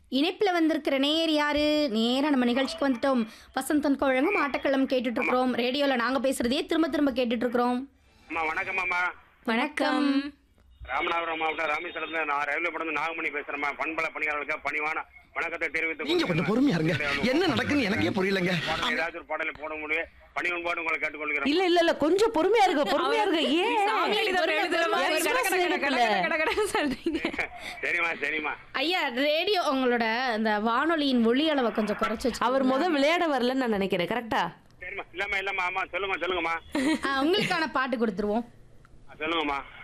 இணைப்புல வந்திருக்கிற நேர் யாரு நேரா நம்ம நிகழ்ச்சிக்கு வந்துட்டோம் வசந்தன் குழங்கும் ஆட்டக்களம் கேட்டுட்டு இருக்கிறோம் ரேடியோல நாங்க பேசுறதே திரும்ப திரும்ப கேட்டுட்டு இருக்கிறோம் அம்மா வணக்கம் அம்மா வணக்கம் ராமநாதபுரம் மாவட்டம் ராமேஸ்வரத்துல நான் ரயில்வே படம் நாகமணி பேசுறேன் பண்பல பணியாளர்களுக்கு பணிவான வணக்கத்தை தெரிவித்து நீங்க கொஞ்சம் பொறுமையா இருங்க என்ன நடக்குன்னு எனக்கே புரியலங்க பாடல் ஏதாச்சும் ஒரு பாடலை போட முடியும் பணிவன்பாடு உங்களை கேட்டுக்கொள்கிறேன் இல்ல இல்ல இல்ல கொஞ்சம் பொறுமையா இருங்க பொறுமையா இருங்க ஏன் சாமி எழுதுற எழுதுற மாதிரி Express கட கட கட இருக்குல்ல. கட கட கடன்னு சொல்றீங்க சரிம்மா சரிம்மா ஐயா ரேடியோ உங்களோட அந்த வானொலியின் ஒளி அளவை கொஞ்சம் குறைச்சு வச்சு அவர் முத விளையாட வரலன்னு நான் நினைக்கிறேன் கரெக்டா சரிம்மா இல்லம்மா இல்லம்மா அம்மா சொல்லுங்க சொல்லுங்கம்மா உங்களுக்கான பாட்டு கொடுத்துருவோம் ஆ, சொல்லுங்கம்மா